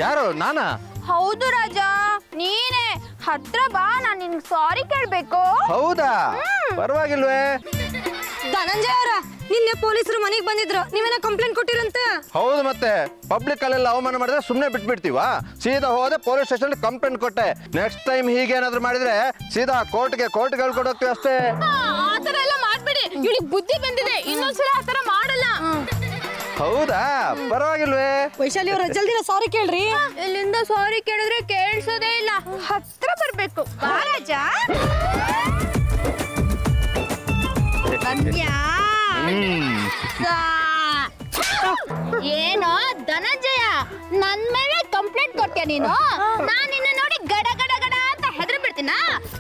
ಯಾರು ನಾನಾ ಹೌದು ರಾಜ ನೀನೇ ಹತ್ರ ಬಾ ನಾನು ನಿನ್ಗೆ ಸಾರಿ ಕೇಳ್ಬೇಕು ಹೌದಾ ಪರವಾಗಿಲ್ವೇ ಧನಂಜಯ ಅವರ ನಿನ್ನೆ ಪೊಲೀಸರು ಮನೆಗೆ ಬಂದಿದ್ರು ನೀವೇನ ಕಂಪ್ಲೇಂಟ್ ಕೊಟ್ಟಿರಂತ ಹೌದು ಮತ್ತೆ ಪಬ್ಲಿಕ್ ಅಲ್ಲೆಲ್ಲ ಅವಮಾನ ಮಾಡಿದ್ರೆ ಸುಮ್ಮನೆ ಬಿಟ್ಬಿಡ್ತೀವಾ ಸೀದಾ ಹೋದೆ ಪೊಲೀಸ್ ಸ್ಟೇಷನ್ ಕಂಪ್ಲೇಂಟ್ ಕೊಟ್ಟೆ ನೆಕ್ಸ್ಟ್ ಟೈಮ್ ಹೀಗೇನಾದ್ರೂ ಮಾಡಿದ್ರೆ ಸೀದಾ ಕೋರ್ಟ್ಗೆ ಕೋರ್ಟ್ಗೆ ಹೇಳ್ಕೊಂಡು ಹೋಗ್ತೀವಿ ಅಷ್ಟೇ ಆತರ ಎಲ್ಲ ಮಾಡ್ಬೇಡಿ ಇವಳಿಗೆ ಬುದ್ಧಿ ಬಂದಿದೆ ಇನ್ನೊಂದ್ಸಲ ಆತರ ಮಾಡಲ್ಲ ಹೌದಾ ಪರವಾಗಿಲ್ವೇ ವೈಶಾಲಿ ಅವರ ಜಲ್ದಿನ ಸಾರಿ ಕೇಳ್ರಿ ಇಲ್ಲಿಂದ ಸಾರಿ ಕೇಳಿದ್ರೆ ಕೇಳಿಸೋದೇ ಇಲ್ಲ ಹತ್ರ ಬರ್ಬೇಕು ಬಾ ರಾಜ ಬಂದ್ಯಾ ಹ್ಮ್ ಸಾ- ಏನೋ ಧನಂಜಯ ನನ್ ಮೇಲೆ ಕಂಪ್ಲೇಂಟ್ ಕೊಡ್ತೀಯ ನೀನು ನಾನ್ ನಿನ್ನ ನೋಡಿ ಗಡ ಗಡ ಗಡ ಅಂತ ಹೆದರಿ ಬಿಡ್ತೀನ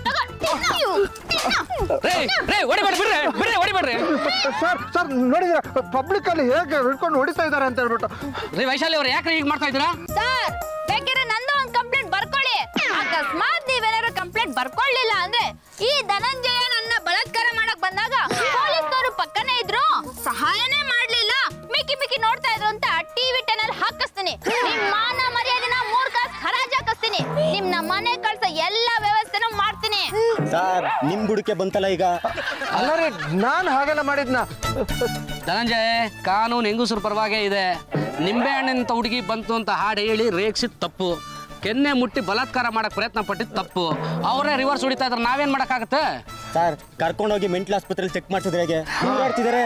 ರೇ ರೇ ಹೊಡಿಬೇಡ್ರಿ ಬಿಡ್ರಿ ಬಿಡ್ರಿ ಹೊಡಿಬೇಡ್ರಿ ಸರ್ ಸರ್ ನೋಡಿದ್ರ ಪಬ್ಲಿಕ್ ಅಲ್ಲಿ ಹೇಗೆ ಹಿಡ್ಕೊಂಡು ಹೊಡಿತಾ ಇದಾರೆ ಅಂತ ಹೇಳ್ಬಿಟ್ಟು ರೀ ವೈಶಾಲಿ ಅವ್ರು ಯಾಕ್ರಿ ಹೀಗೆ ಮಾಡ್ತಾ ಇದ್ದೀರಾ ಸರ್ ಬೇಕಿದ್ರೆ ನಂದು ಒಂದು ಕಂಪ್ಲೇಂಟ್ ಬರ್ಕೊಳ್ಳಿ ಅಕಸ್ಮಾತ್ ನೀವೇನಾದ್ರು ಕಂಪ್ಲೇಂಟ್ ಬರ್ಕೊಳ್ಳಿಲ್ಲ ಅಂದ್ರೆ ಈ ಧನಂಜಯ ನನ್ನ ಬಲಾತ್ಕಾರ ಮಾಡಕ್ ಬಂದಾಗ ಪೊಲೀಸ್ನವರು ಪಕ್ಕನೇ ಇದ್ರು ಸಹಾಯನೇ ಮಾಡ್ಲಿಲ್ಲ ಮಿಕ್ಕಿ ಮಿಕ್ಕಿ ನೋಡ್ತಾ ಇದ್ರು ಅಂತ ಟಿವಿ ಟೆನಲ್ ಹಾಕಿಸ್ತೀನಿ ನಿಮ್ ಮಾನ ಮರ್ಯಾದೆನ ಮೂರ್ ಕಾಸ್ ಹರಾಜ್ ಹಾಕಿಸ್ತೀನಿ ನಿಮ್ನ ಮನೆ ಕಳ್ಸೋ ಎಲ್ಲ ವ್ಯವಸ್ಥೆನೂ ಮಾಡ್ತೀನಿ ಸರ್ ನಿಮ್ ಬುಡಕೆ ಬಂತಲ್ಲ ಈಗ ಅಲ್ಲ ರೀ ನಾನು ಹಾಗೆಲ್ಲ ಮಾಡಿದ್ನ ಧನಂಜಯ ಕಾನೂನು ಹೆಂಗಸರ ಪರವಾಗೇ ಇದೆ ನಿಂಬೆ ಹಣ್ಣಿನ ಹುಡುಗಿ ಬಂತು ಅಂತ ಹಾಡು ಹೇಳಿ ರೇಗ್ಸಿದ್ ತಪ್ಪು ಕೆನ್ನೆ ಮುಟ್ಟಿ ಬಲಾತ್ಕಾರ ಮಾಡಕ್ ಪ್ರಯತ್ನ ಪಟ್ಟಿದ್ ತಪ್ಪು ಅವರೇ ರಿವರ್ಸ್ ಹೊಡಿತಾ ಇದ್ರೆ ನಾವೇನ್ ಮಾಡಕ್ಕಾಗತ್ತೆ ಸರ್ ಕರ್ಕೊಂಡೋಗಿ ಮೆಂಟಲ್ ಆಸ್ಪತ್ರೆಲಿ ಚೆಕ್ ಮಾಡ್ಸಿದ್ರೆ ಹೇಗೆ ಮಾಡ್ತಿದ್ದಾರೆ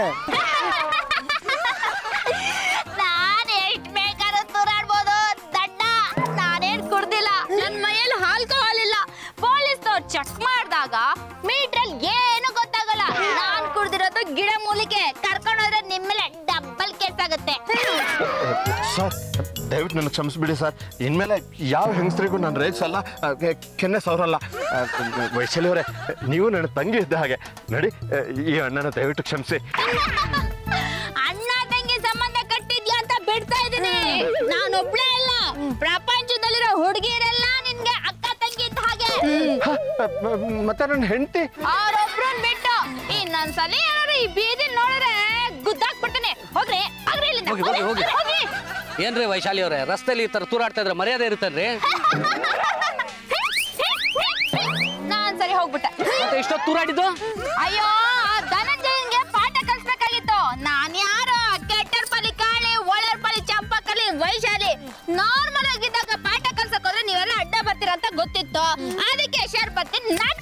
ನಾನ್ ಎಷ್ಟ್ ಬೇಕಾದ್ರೂ ತೂರಾಡ್ಬೋದು ದಡ್ಡ ನಾನೇನ್ ಕುಡ್ದಿಲ್ಲ ನನ್ ಮೈಯಲ್ಲಿ ಆಲ್ಕೋಹಾಲ್ ಇಲ್ಲ ಪೊಲೀಸ್ನವ್ರು ಚೆಕ್ ಮಾಡಿದಾಗ ಮೀಟ್ರಲ್ಲಿ ಏನು ಗೊತ್ತಾಗಲ್ಲ ನಾನ್ ಕುಡ್ದಿರೋದು ಗಿಡ ಮೂಲಿಕೆ ಕರ್ಕೊಂಡೋದ್ರೆ ನಿಮ್ಮೇಲೆ ಡಬ್ಬಲ್ ಕೇಸ್ ಆಗುತ್ತೆ ಸರ್ ದಯವಿಟ್ಟು ನನಗೆ ಕ್ಷಮಿಸ್ಬಿಡಿ ಸರ್ ಇನ್ಮೇಲೆ ಯಾವ ಹೆಂಗಸರಿಗೂ ನಾನು ರೇಗ್ಸಲ್ಲ ಆ, ಕೆ- ಕೆನ್ನೆ ಸವರಲ್ಲ ಆ, ವೈಶಾಲಿ ಅವರೇ ನೀವು ನನ್ನ ತಂಗಿ ಇದ್ದ ಹಾಗೆ ನೋಡಿ ಆ, ಈ ಅಣ್ಣನ ದಯವಿಟ್ಟು ಕ್ಷಮಿಸಿ ಅಣ್ಣ ತಂಗಿ ಸಂಬಂಧ ಕಟ್ಟಿದ್ಯಾ ಅಂತ ಬಿಡ್ತಾ ಇದೀನಿ ನಾನೊಬ್ಳೇ ಅಲ್ಲ ಪ್ರಪಂಚದಲ್ಲಿರೋ ಹುಡುಗಿಯರೆಲ್ಲ ನಿನ್ಗೆ ಅಕ್ಕ ತಂಗಿ ಇದ್ದ ಹಾಗೆ ಹ, ಮ- ಮತ್ತೆ ನನ್ನ ಹೆಂಡತಿ ಅವ್ರೊಬ್ರನ್ ಬಿಟ್ಟು ಇನ್ನೊಂದ್ಸಲ ಯಾರು ಈ ಬೀದಿ ನೋಡಿದ್ರೆ ಗುದ್ದಾಕ್ಬಿಡ್ತೀನಿ ಹೋಗ್ರಿ ಹೋಗ್ರಿ ಇಲ್ಲಿಂದ ಹೋಗಿ, ಹೋಗಿ, ಹೋಗಿ. ಹೋಗ್ರಿ ಏನ್ರಿ ವೈಶಾಲಿ ಅವರೇ ರಸ್ತೆಲಿ ಈ ತರ ತೂರಾಡ್ತಾ ಇದ್ರೆ ಮರ್ಯಾದೆ ಇರುತ್ತೇನ್ರಿ ನಾನ್ ಸರಿ ಹೋಗ್ಬಿಟ್ಟೆ ಮತ್ತೆ ಇಷ್ಟೊತ್ತು ತೂರಾಡಿದ್ದು ಅಯ್ಯೋ ಆ ಧನಂಜಯನ್ಗೆ ಪಾಠ ಕಲಿಸ್ಬೇಕಾಗಿತ್ತು ನಾನ್ ಯಾರು ಕೆಟ್ಟರ್ ಪಲಿ ಕಾಳಿ ಒಳರ್ ಪಲಿ ಚಂಪಕಲಿ ವೈಶಾಲಿ ನಾರ್ಮಲ್ ಆಗಿದ್ದಾಗ ಪಾಠ ಕಲ್ಸಕ್ ಹೋದ್ರೆ ನೀವೆಲ್ಲ ಅಡ್ಡ ಬರ್ತೀರ ಅಂತ ಗೊತ್ತಿತ್ತು ಅದಕ್ಕೆ ಶರ್ಪತ್ತಿ ನಾಟಕ